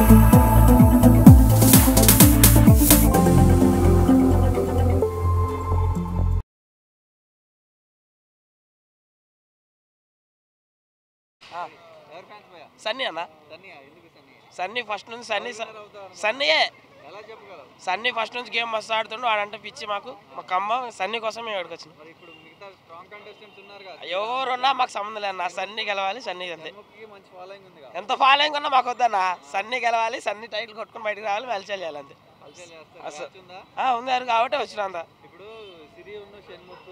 ఎవరు ఫ్యాన్స్ భయ్యా సన్నీ అన్న సన్నీయా ఎందుకు సన్నీ సన్నీ ఫస్ట్ నుంచి సన్నీ సన్నీయే ఎలా చెప్పగలవు సన్నీ ఫస్ట్ నుంచి గేమ్ మస్తు ఆడుతుండు వాడంటే పిచ్చి మాకు మా కమ్మ సన్నీ కోసం మేము ఇక్కడికి వచ్చినాం మరి ఇప్పుడు మిగతా స్ట్రాంగ్ కంటెస్టెంట్స్ ఉన్నారు కదా ఎవరున్నా మాకు సంబంధం లేదు నా సన్నీ గెలవాలి సన్నీ అంతే షణ్ముఖ్కి మంచి ఫాలోయింగ్ ఉంది కదా ఎంత ఫాలోయింగ్ ఉన్నా మాకు వద్దన్న సన్నీ గెలవాలి సన్నీ టైటిల్ కొట్టుకొని బయటకు రావాలి మెలిచాలి చేయాలి అంతే హల్చల్ చేస్తారు అసలు- మ్యాచ్ ఉందా ఆ, ఉంది కాబట్టి వచ్చిన అంత ఇప్పుడు సిరి ఉన్న షణ్ముఖ్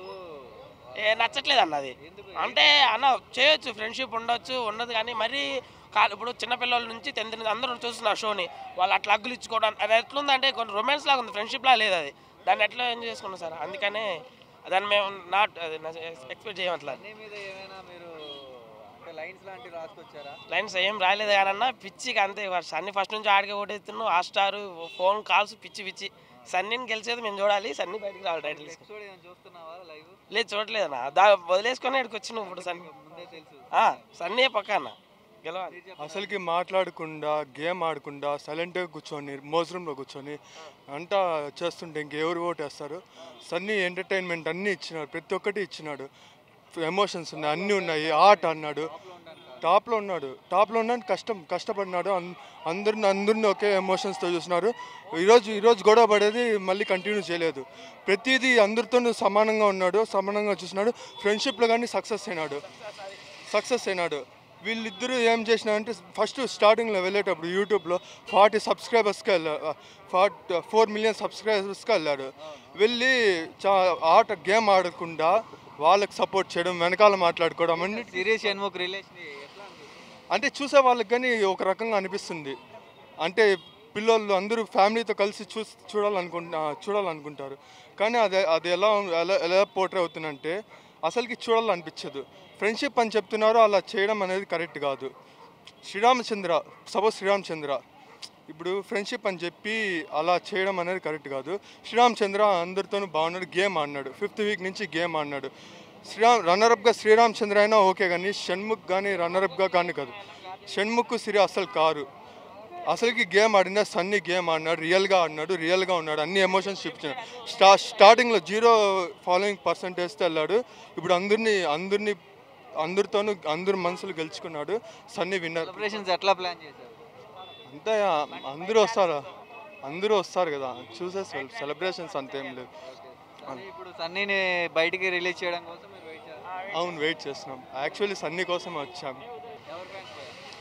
ఏ నచ్చట్లేదు అన్న అది ఎందుకు అంటే అన్న చేయొచ్చు ఫ్రెండ్షిప్ ఉండొచ్చు ఉండదు కానీ మరీ కా ఇప్పుడు చిన్నపిల్లల నుంచి టెన్త్ నుంచి అందరూ చూస్తున్నారు షోని వాళ్ళు అట్లా అగ్గులు ఇచ్చుకోవడం అది ఎట్లుందంటే కొన్ని రొమాన్స్ లాగా ఉంది ఫ్రెండ్షిప్ లాగా లేదు అది దాన్ని ఎట్లా ఎంజాయ్ చేసుకున్నాం సార్ అందుకనే దాన్ని మేము నాట్ ఎక్స్పెక్ట్ చేయమట్లా సన్నీ మీద ఏమైనా మీరు అంటే లైన్స్ లాంటివి రాసుకొచ్చారా లైన్స్ ఏం రాలేదు కానన్నా పిచ్చికి అంతే సన్నీ ఫస్ట్ నుంచి ఆడికి ఓటేస్తున్నాం ఆ స్టార్ ఫోన్ కాల్స్ పిచ్చి పిచ్చి సన్నీని గెలిచేది మేము చూడాలి సన్నీ బయటికి రావాలి టైటిల్ తీసుకొని ఎపిసోడ్ ఏమైనా చూస్తున్నావా లైవ్ లేదు చూడలేదు అన్న దా వదిలేసుకొని ఇక్కడికి వచ్చినాం ఇప్పుడు సన్నీ ముందే తెలుసు ఆ, సన్నీ పక్క అన్న గెలవాలి అసలుకి మాట్లాడకుండా గేమ్ ఆడకుండా సైలెంట్గా కూర్చొని మోజ్ రూమ్లో కూర్చొని అంతా చేస్తుంటే ఇంకెవరు ఓటేస్తారు సన్నీ ఎంటర్టైన్మెంట్ అన్నీ ఇచ్చినాడు ప్రతి ఒక్కటి ఇచ్చినాడు ఎమోషన్స్ ఉన్నాయి అన్నీ ఉన్నాయి ఆర్ట్ అన్నాడు టాప్లో ఉన్నాడు టాప్లో ఉన్నాడు కష్టం కష్టపడినాడు అన్- అందరిని అందరిని ఒకే ఎమోషన్స్తో చూసినారు ఈరోజు ఈరోజు గొడవ పడేది మళ్ళీ కంటిన్యూ చేయలేదు ప్రతిదీ అందరితోనూ సమానంగా ఉన్నాడు సమానంగా చూసినాడు ఫ్రెండ్షిప్లో కానీ సక్సెస్ అయినాడు సక్సెస్ అయినాడు వీళ్ళిద్దరూ ఏం చేసినారంటే ఫస్ట్ స్టార్టింగ్లో వెళ్ళేటప్పుడు యూట్యూబ్లో ఫార్టీ సబ్స్క్రైబర్స్కి వెళ్ళాడు ఫార్టీ ఫోర్ మిలియన్ సబ్స్క్రైబర్స్కి వెళ్ళాడు వెళ్ళి చా ఆట గేమ్ ఆడకుండా వాళ్ళకి సపోర్ట్ చేయడం వెనకాల మాట్లాడుకోవడం అన్ని సిరి షణ్ముఖ్ రిలేషన్ ఎట్లా అనిపిస్తుంది? అంటే చూసే వాళ్ళకి కానీ ఒక రకంగా అనిపిస్తుంది అంటే పిల్లలు అందరూ ఫ్యామిలీతో కలిసి చూ చూడాలనుకుంటా చూడాలనుకుంటారు కానీ అది అది ఎలా ఉం- ఎలా ఎలా పోట్రే అవుతుందంటే అసలుకి చూడాలనిపించదు ఫ్రెండ్షిప్ అని చెప్తున్నారు అలా చేయడం అనేది కరెక్ట్ కాదు శ్రీరామచంద్ర సపోజ్ శ్రీరామచంద్ర ఇప్పుడు ఫ్రెండ్షిప్ అని చెప్పి అలా చేయడం అనేది కరెక్ట్ కాదు శ్రీరామచంద్ర అందరితోనూ బాగున్నాడు గేమ్ ఆడినాడు ఫిఫ్త్ వీక్ నుంచి గేమ్ ఆడినాడు శ్రీరామ్ రన్నరప్గా శ్రీరామచంద్ర అయినా ఓకే కానీ షణ్ముఖ్ కానీ రన్నరప్గా కానీ కాదు షణ్ముఖ్ సిరి అసలు కారు అసలుకి గేమ్ ఆడినా సన్నీ గేమ్ ఆడినాడు రియల్గా ఆడినాడు రియల్గా ఉన్నాడు అన్ని ఎమోషన్స్ చూపించాడు స్టా స్టార్టింగ్లో జీరో ఫాలోయింగ్ పర్సంటేజ్తో వెళ్ళాడు ఇప్పుడు అందరినీ అందరినీ అందరితోనూ అందరి మనసులు గెలుచుకున్నాడు సన్నీ విన్నర్ సెలబ్రేషన్స్ ఎట్లా ప్లాన్ చేశారు అంతే అందరూ వస్తారా అందరూ వస్తారు కదా చూసేసి సెలబ్రేషన్స్ అంతేం లేదు సన్నీ ఇప్పుడు సన్నీని బయటికి రిలీజ్ చేయడం కోసం మీరు వెయిట్ చేస్తారు అవును వెయిట్ చేస్తున్నాం యాక్చువల్లీ సన్నీ కోసం వచ్చాం ఎవరు ఫ్యాన్స్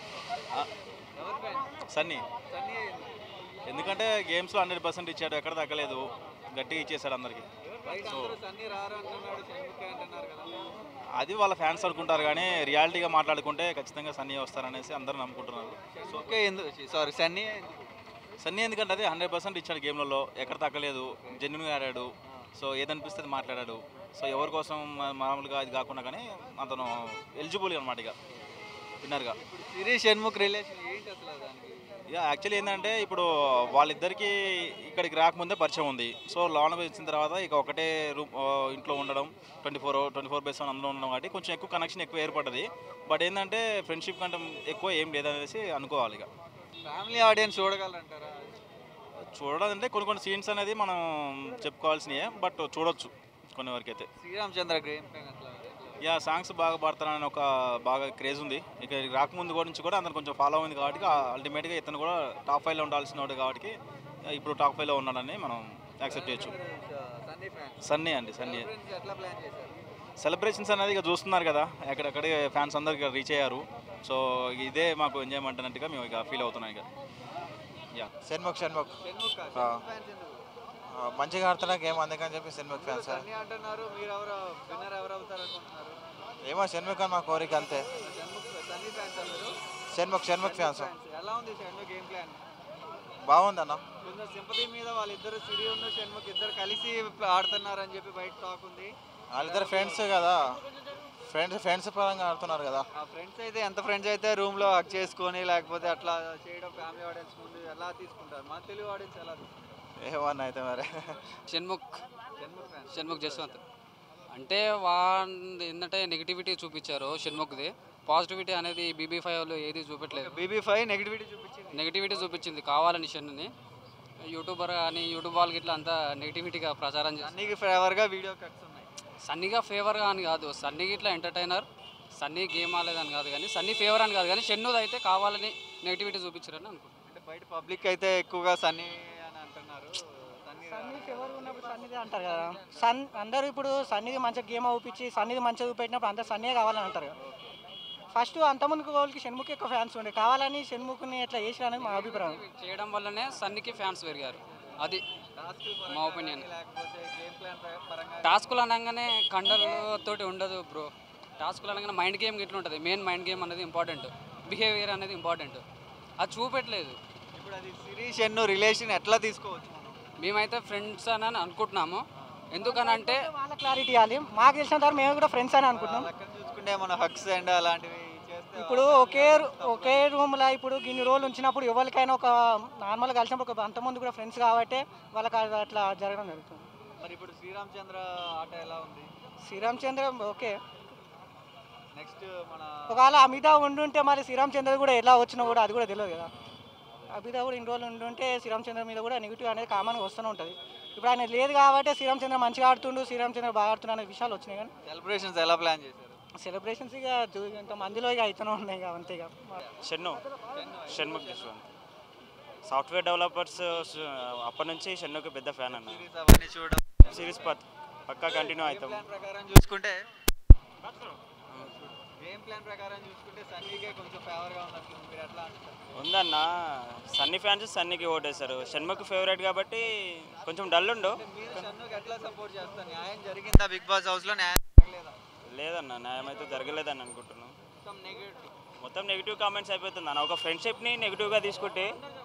ఎవరు ఫ్యాన్స్ సన్నీ సన్నీ ఎందుకంటే గేమ్స్లో హండ్రెడ్ పర్సెంట్ ఇచ్చాడు ఎక్కడ తగ్గలేదు గట్టిగా ఇచ్చేసాడు అందరికి బయట అందరూ సన్నీ రారు అంటున్నాడు షణ్ముఖ్ అంటున్నారు కదా అది వాళ్ళ ఫ్యాన్స్ అనుకుంటారు కానీ రియాలిటీగా మాట్లాడుకుంటే ఖచ్చితంగా సన్నీ వస్తారనేసి అందరూ నమ్ముకుంటున్నారు సో ఓకే ఎందుకు సారీ సన్నీ ఎందుకు? సన్నీ ఎందుకంటే అది హండ్రెడ్ పర్సెంట్ ఇచ్చాడు గేమ్లలో ఎక్కడ తగ్గలేదు జెన్యున్గా ఆడాడు సో ఏదనిపిస్తే అది మాట్లాడాడు సో ఎవరి కోసం మా- మామూలుగా ఇది కాకుండా కానీ అతను ఎలిజిబుల్ అనమాట ఇక విన్నర్గా ఇప్పుడు సిరి షణ్ముఖ్ రిలేషన్ ఏంటి అసలు దానికి యా యాక్చువల్లీ ఏంటంటే ఇప్పుడు వాళ్ళిద్దరికి ఇక్కడికి రాకముందే పరిచయం ఉంది సో లోన్ వచ్చిన తర్వాత ఇక ఒకటే రూమ్ ఆ, ఇంట్లో ఉండడం twenty four twenty four base అందులో ఉండడం కాబట్టి కొంచెం ఎక్కువ కనెక్షన్ ఎక్కువ ఏర్పడ్డది బట్ ఏంటంటే ఫ్రెండ్షిప్ కంటే ఎక్కువ ఏం లేదనేసి అనుకోవాలి ఇక ఫ్యామిలీ ఆడియన్స్ చూడగలరంటారా చూడడం అంటే కొన్ని కొన్ని సీన్స్ అనేది మనం చెప్పుకోవాల్సినవే బట్ చూడొచ్చు కొన్ని వరకు అయితే శ్రీరామచంద్ర గేమ్ ప్లాన్ అట్లా యా సాంగ్స్ బాగా పాడతానని ఒక బాగా క్రేజ్ ఉంది ఇక రాకముందు కూడా నుంచి కూడా అతను కొంచెం ఫాలో అయింది కాబట్టి అల్టిమేట్గా ఇతను కూడా టాప్ ఫైవ్లో ఉండాల్సిన వాడు కాబట్టి ఇప్పుడు టాప్ ఫైవ్లో ఉన్నాడని మనం యాక్సెప్ట్ చేయొచ్చు సన్నీ ఫ్యాన్ సన్నీ అండి సన్నీ ఎట్లా ప్లాన్ చేశారు సెలబ్రేషన్స్ అనేది ఇక చూస్తున్నారు కదా ఎక్కడెక్కడే ఫ్యాన్స్ అందరు ఇక రీచ్ అయ్యారు సో ఇదే మాకు ఎంజాయ్మెంట్ అన్నట్టుగా మేము ఇక ఫీల్ అవుతున్నాం ఇక యా షణ్ముఖ్ షణ్ముఖ్ షణ్ముఖ్ ఆ. ఫ్యాన్స్ ఎందుకు ఆ, మంచిగా ఆడుతున్నా గేమ్ అందుకని చెప్పి షణ్ముఖ్ ఫ్యాన్స్ సన్నీ అంటున్నారు మీరు ఎవరు విన్నర్ ఎవరు అవుతారు అనుకుంటున్నారు ఏమో షణ్ముఖ్ అని మా కోరిక అంతే షణ్ముఖ్ సన్నీ ఫ్యాన్స్ అందరూ షణ్ముఖ్ షణ్ముఖ్ ఫ్యాన్స్ ఫ్యాన్స్ ఎలా ఉంది షణ్ముఖ్ గేమ్ ప్లాన్ బాగుందన్న కొంచెం సింపతి మీద వాళ్ళిద్దరు సిరి ఉన్న షణ్ముఖ్ ఇద్దరు కలిసి ఆడుతున్నారు అని చెప్పి బయట టాక్ ఉంది వాళ్ళిద్దరు ఫ్రెండ్స్ కదా ఫ్రెండ్స్ ఫ్రెండ్స్ పరంగా ఆడుతున్నారు కదా ఆ ఫ్రెండ్స్ అయితే ఎంత ఫ్రెండ్స్ అయితే రూమ్ లో హక్ చేసుకొని లేకపోతే అట్లా చేయడం ఫ్యామిలీ ఆడియన్స్ ముందు ఎలా తీసుకుంటారు మన తెలుగు ఆడియన్స్ ఎలా తీసుకుంటారు ఏమన్నా అయితే మరి షణ్ముఖ్ షణ్ముఖ్ ఫ్యాన్స్ షణ్ముఖ్ జస్వంత్ అంటే వాళ్ళు ఏంటంటే నెగిటివిటీ చూపించారు షణ్ముఖ్ది పాజిటివిటీ అనేది బీబీ ఫైవ్లో ఏది చూపెట్టలేదు బీబీ ఫైవ్ నెగిటివిటీ చూపించింది నెగిటివిటీ చూపించింది కావాలని షన్నుని యూట్యూబర్ కానీ యూట్యూబ్ వాళ్ళకి ఇట్లా అంతా నెగిటివిటీగా ప్రచారం చేస్తారు అన్నికి ఫేవర్గా వీడియో కట్స్ ఉన్నాయి సన్నీగా ఫేవర్ అని కాదు సన్నీ ఇట్లా ఎంటర్టైనర్ సన్నీ గేమ్ ఆడలేదని కాదు కానీ సన్నీ ఫేవర్ అని కాదు కానీ షన్నుది అయితే కావాలని నెగిటివిటీ చూపించారని అనుకుంటున్నాను అంటే బయట పబ్లిక్ అయితే ఎక్కువగా సన్నీ అని అంటున్నారు సన్నీ సన్నీ ఫేవర్ ఉన్నప్పుడు సన్నిధి అంటారు కదా సన్ అందరూ ఇప్పుడు సన్నిధి మంచిగా గేమ్ అవుపించి సన్నిధి మంచిగా చూపెట్టినప్పుడు అందరు సన్నే కావాలని అంటారు కదా ఫస్ట్ అంతమందికి వాళ్ళకి షణ్ముఖి ఎక్కువ ఫ్యాన్స్ ఉండే కావాలని షణ్ముఖిని ఎట్లా చేసిన అనేది మా అభిప్రాయం చేయడం వల్లనే సన్నీకి ఫ్యాన్స్ పెరిగారు అది మా ఒపీనియన్ లేకపోతే గేమ్ ప్లాన్ పరంగా టాస్కులు అనగానే కండలు తోటి ఉండదు బ్రో టాస్కులు అనగానే మైండ్ గేమ్ ఇట్లా ఉంటుంది మెయిన్ మైండ్ గేమ్ అనేది ఇంపార్టెంట్ బిహేవియర్ అనేది ఇంపార్టెంట్ అది చూపెట్టలేదు ఇప్పుడు అది సిరీస్ ఎన్నో రిలేషన్ ఎట్లా తీసుకోవచ్చు మనం మేమైతే ఫ్రెండ్స్ అని అనుకుంటున్నాము ఎందుకనంటే వాళ్ళ క్లారిటీ ఇవ్వాలి మాకు తెలిసిన తర్వాత మేము కూడా ఫ్రెండ్స్ అని అనుకుంటున్నాం లెక్కన చూసుకుంటే మన హక్స్ అండ్ అలాంటివి చేస్తే ఇప్పుడు ఒకే రు- ఒకే రూమ్లో ఇప్పుడు గిన్ని రోజులు ఉంచినప్పుడు ఎవరికైనా ఒక నార్మల్గా కలిసినప్పుడు ఒక అంతమంది కూడా ఫ్రెండ్స్ కాబట్టి వాళ్ళకి అది అట్లా జరగడం జరుగుతుంది మరి ఇప్పుడు శ్రీరామచంద్ర ఆట ఎలా ఉంది శ్రీరామ్ చంద్ర ఓకే నెక్స్ట్ మన ఒకవేళ అమితా ఉండుంటే మరి శ్రీరామ్ చంద్ర కూడా ఎలా వచ్చినా కూడా అది కూడా తెలియదు కదా అమితా కూడా ఇన్ని రోజులు ఉండుంటే శ్రీరామ్ చంద్ర మీద కూడా నెగిటివ్ అనేది కామన్గా వస్తూనే ఉంటుంది ఇప్పుడు ఆయన లేదు కాబట్టి శ్రీరామ్ చంద్ర మంచిగా ఆడుతుండు శ్రీరామ్ చంద్ర బాగా ఆడుతుండు అనే విషయాలు వచ్చినాయి కానీ సెలబ్రేషన్స్ ఎలా ప్లాన్ చేశారు సెలబ్రేషన్స్ ఇక చూ- ఇంత మందిలో ఇక అవుతూనే ఉన్నాయి ఇక అంతే ఇక షెన్ను షణ్ముఖ్ యశ్వంత్ సాఫ్ట్వేర్ డెవలపర్స్ అప్పటి నుంచి షెన్నుకి పెద్ద ఫ్యాన్ అన్న సిరీస్ అవన్నీ చూడడం సిరీస్ పత్ పక్కా కంటిన్యూ అవుతాం ప్లాన్ ప్రకారం చూసుకుంటే గేమ్ ప్లాన్ ప్రకారం చూసుకుంటే సన్నీకే కొంచెం ఫేవర్గా ఉన్నట్లు మీరు ఎట్లా అంటారు ఉందన్న సన్నీ ఫ్యాన్స్ సన్నీకి ఓటేశారు షణ్ముఖ్ ఫేవరెట్ కాబట్టి కొంచెం డల్ ఉండు మీరు సన్నుకి ఎట్లా సపోర్ట్ చేస్తారు న్యాయం జరిగిందా బిగ్ బాస్ హౌస్లో న్యాయం జరగలేదా లేదన్న న్యాయం అయితే జరగలేదని అనుకుంటున్నాను మొత్తం నెగిటివ్ మొత్తం నెగిటివ్ కామెంట్స్ అయిపోతుంది అన్న ఒక ఫ్రెండ్షిప్ని నెగిటివ్గా తీసుకుంటే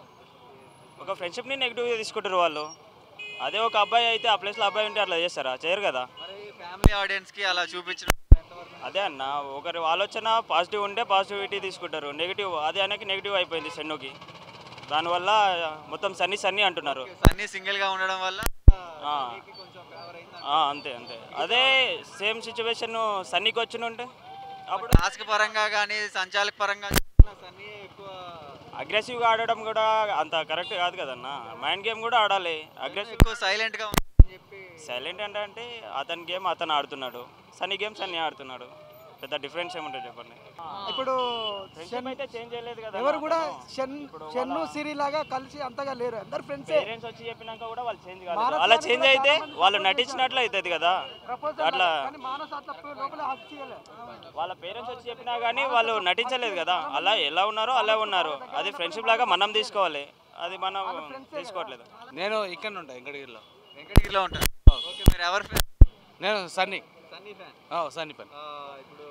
ఒక ఫ్రెండ్షిప్ని నెగిటివ్గా తీసుకుంటారు వాళ్ళు అదే ఒక అబ్బాయి అయితే ఆ ప్లేస్లో అబ్బాయి ఉంటే అట్లా చేస్తారా చేయరు కదా మరి ఫ్యామిలీ ఆడియన్స్కి అలా చూపించడం ఎంతవరకు అదే అన్న ఒకరి ఆలోచన పాజిటివ్ ఉంటే పాజిటివిటీ తీసుకుంటారు నెగిటివ్ అది అనేది నెగిటివ్ అయిపోయింది సెన్నుకి దానివల్ల మొత్తం సన్నీ సన్నీ అంటున్నారు సన్నీ సింగిల్గా ఉండడం వల్ల ఆ. సన్నీకి కొంచెం ఫేవర్ అయింది ఆ, అంతే అంతే అదే సేమ్ సిచ్యువేషన్ సన్నీకి వచ్చి ఉంటే అప్పుడు టాస్క్ పరంగా కానీ సంచాలక పరంగా చూసుకున్నా సన్నీ ఎక్కువ అగ్రెసివ్గా ఆడడం కూడా అంత కరెక్ట్ కాదు కదన్న మైండ్ గేమ్ కూడా ఆడాలి అగ్రెసివ్ ఎక్కువ సైలెంట్గా ఉందని చెప్పి సైలెంట్ అంటే అంటే అతని గేమ్ అతను ఆడుతున్నాడు సన్నీ గేమ్ సన్నీ ఆడుతున్నాడు పెద్ద డిఫరెన్స్ ఏముంటుంది చెప్పండి ఇప్పుడు ఫ్రెండ్షిప్ అయితే చేంజ్ చేయలేదు కదా ఎవరు కూడా షన్ షన్ను సిరి లాగా కలిసి అంతగా లేరు అందరు ఫ్రెండ్సే పేరెంట్స్ వచ్చి చెప్పినాక కూడా వాళ్ళు చేంజ్ కాలేదు మానస్ అలా గారు చేంజ్ కూడా అయితే చాలా మంది వాళ్ళు support నటించినట్లు అవుతుంది కదా ప్రపోజల్ అట్లా కానీ మానస్ అట్లా లోపల హక్ చేయలే వాళ్ళ పేరెంట్స్ వచ్చి చెప్పినా కానీ వాళ్ళు నటించలేదు కదా అలా ఎలా ఉన్నారో అలా ఉన్నారు అది ఫ్రెండ్షిప్ లాగా మనం తీసుకోవాలి అది మనం తీసుకోవట్లేదు నేను ఇక్కడ ఉంటా వెంకటగిరిలో వెంకటగిరిలో ఉంటారు ఓకే మీరు ఎవరు ఫ్యాన్ నేను సన్నీ సన్నీ ఫ్యాన్ ఆ, సన్నీ పని ఇప్పుడు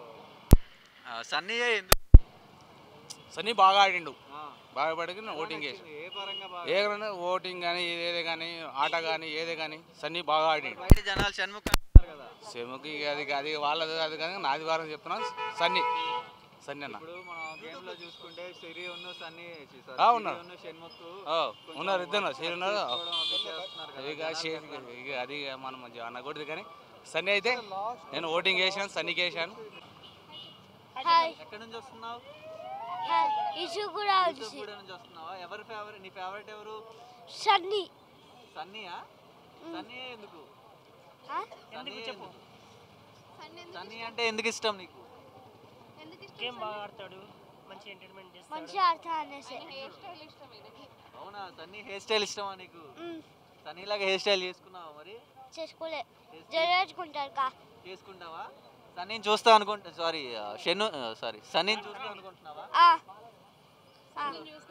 ఆ, సన్నీయే ఎందుకు సన్నీ బాగా ఆడిండు ఆ, బాగా పడికి ఓటింగ్ చేసి ఏ పరంగా బాగా ఏ ఓటింగ్ కానీ ఏదే కానీ ఆట కానీ ఏదే కానీ సన్నీ బాగా ఆడిండు బయట జనాలు షణ్ముఖ్ అంటున్నారు కదా సేముకి అది అది వాళ్ళది అది కానీ నాది వారం చెప్తున్నాను సన్నీ సన్నీ అన్న ఇప్పుడు మన గేమ్ లో చూసుకుంటే సిరి ఉన్న సన్నీ చి- sorry, ఆ, సిరి ఉన్నారు. ఉన్న షణ్ముఖ్ ఆ, ఉన్నారు ఇద్దరు ఉన్నారు షేర్ ఉన్నారు తీసుకోవడం అవి చేస్తున్నారు కదా. ఇక షేర్ ఇక అది ఇక మనం మంచిగా అనకూడదు కానీ సన్నీ అయితే నేను ఓటింగ్ చేశాను సన్నీకి వేసాను హాయ్ ఎక్కడి నుంచి వస్తున్నావు హాయ్ ఇషు కూడా వచ్చి కూడా నుంచి వస్తున్నావా ఎవరు ఫేవరెట్ నీ ఫేవరెట్ ఎవరు సన్నీ సన్నీయా సన్నీ ఎందుకు ఆ? సన్నీ ఎందుకు సన్నీ అంటే ఎందుకు ఇష్టం నీకు గేమ్ బాగా ఆడతాడు మంచి ఎంటర్టైన్మెంట్ చేస్తాడు మంచిగా ఆడతా అనేసి అవునా సన్నీ హెయిర్ స్టైల్ ఇష్టమా నీకు మ్, సన్నీ లాగా హెయిర్ స్టైల్ చేసుకున్నావా మరి చేసుకోలే జరగచ్చుకుంటారు కా చేసుకుంటావా సన్నీని చూస్తా అనుకుంటా సారీ షెన్ను సారీ సన్నీని చూస్తా అనుకుంటున్నావా ఆ, ఆ.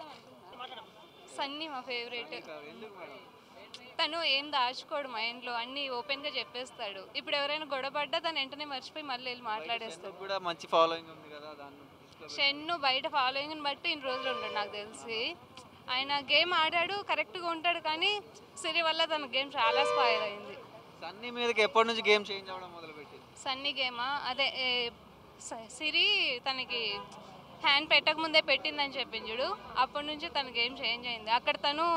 సన్నీ మా ఫేవరెట్ ఎందుకు మేడం తను ఏం దాచుకోడు మైండ్లో అన్ని ఓపెన్గా చెప్పేస్తాడు ఇప్పుడు ఎవరైనా గొడవపడ్డా తను వెంటనే మర్చిపోయి మళ్ళీ వెళ్ళి మాట్లాడేస్తాడు షెన్నుకి కూడా మంచి ఫాలోయింగ్ ఉంది కదా దాన్ని దృష్టిలో పెట్టుకొని. షెన్ను బయట ఫాలోయింగ్ని బట్టి ఇన్ని రోజులు ఉంటాడు నాకు తెలిసి ఆయన గేమ్ ఆడాడు కరెక్ట్గా ఉంటాడు కానీ సిరి వల్ల తన గేమ్ చాలా స్పాయిల్ అయింది సన్నీ మీదకి ఎప్పటి నుంచి గేమ్ చేంజ్ అవ్వడం మొదలుపెట్టింది సన్నీ గేమా అదే ఏ, స- సిరి తనకి హ్యాండ్ పెట్టక ముందే పెట్టిందని చెప్పింది చూడు అప్పటి నుంచి తన గేమ్ చేంజ్ అయింది అక్కడ తను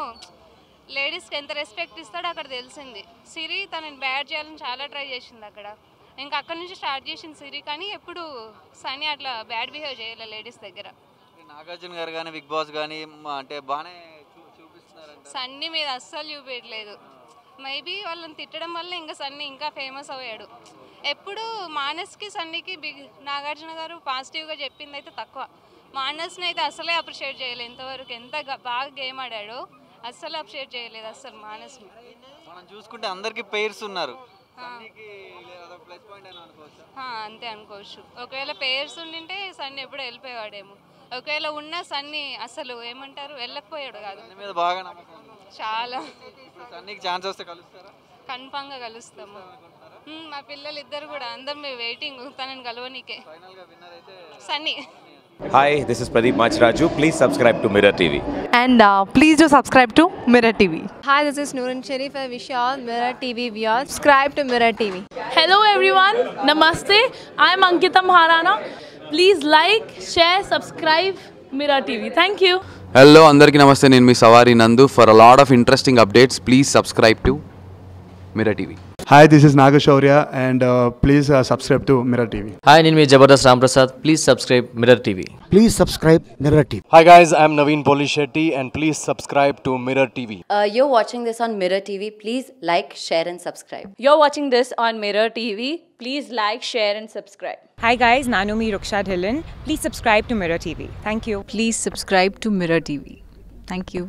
లేడీస్కి ఎంత రెస్పెక్ట్ ఇస్తాడో అక్కడ తెలిసింది సిరి తనని బ్యాడ్ చేయాలని చాలా ట్రై చేసింది అక్కడ ఇంకా అక్కడ నుంచి స్టార్ట్ చేసింది సిరి కానీ ఎప్పుడు సన్నీ అట్లా బ్యాడ్ బిహేవ్ చేయలేదు లేడీస్ దగ్గర నాగార్జున గారు కానీ బిగ్ బాస్ కానీ అంటే బాగానే చూ- చూపిస్తున్నారంట సన్నీ మీద అస్సలు చూపించలేదు మేబీ వాళ్ళని తిట్టడం వల్ల ఇంకా సన్నీ ఇంకా ఫేమస్ అయ్యాడు ఎప్పుడు మానస్కి సన్నీకి బిగ్ నాగార్జున గారు పాజిటివ్గా చెప్పింది అయితే తక్కువ మానస్ని అయితే అసలే అప్రిషియేట్ చేయలేదు ఇంతవరకు ఎంత గ- బాగా గేమ్ ఆడాడో అస్సలు అప్రిషియేట్ చేయలేదు అస్సలు మానస్ని మనం చూసుకుంటే అందరికి పేర్స్ ఉన్నారు సన్నీకి లే- అదొక ప్లస్ పాయింట్ అని అనుకోవచ్చా ఆ, అంతే అనుకోవచ్చు ఒకవేళ పేర్స్ ఉండింటే సన్నీ ఎప్పుడు వెళ్ళిపోయేవాడేమో ఒకవేళ ఉన్న సన్నీ అసలు ఏమంటారు వెళ్ళకపోయాడు కాదు సన్నీ మీద బాగా నమ్మకం ఉంది. చాలా ఇప్పుడు సన్నీకి ఛాన్స్ వస్తే కలుస్తారా కన్ఫామ్గా కలుస్తాము మ్మ్, మా పిల్లలు ఇద్దరు కూడా అందరు మేము వెయిటింగ్ తనని కలవనీకే Sunny Hi, this is Pradeep Machraju. Please subscribe to Mirror TV. And uh, please do subscribe to Mirror TV. Hi, this is Noorun Sharif. I wish you all Mirror TV viewers. Subscribe to Mirror TV. Hello everyone, Namaste. I'm Ankita Maharana. Please like, share, subscribe Mirror TV. Thank you. Hello అందరికీ నమస్తే నేను మీ Savari Nandu for a lot of interesting updates please subscribe to Mirror TV Hi, this is Nagashaurya, and uh, please uh, subscribe to Mirror TV. Hi నేను మీ Jabardasth Ramprasad please subscribe Mirror TV Please subscribe Mirror TV. Hi guys, I'm Naveen Polishetty and please subscribe to Mirror TV. Uh, you're watching this on Mirror TV. Please like, share, and subscribe. You're watching this on Mirror TV. Please like, share, and subscribe. Hi guys, Nanumi Ruksha Dhillon. Please subscribe to Mirror TV. Thank you. Please subscribe to Mirror TV. Thank you.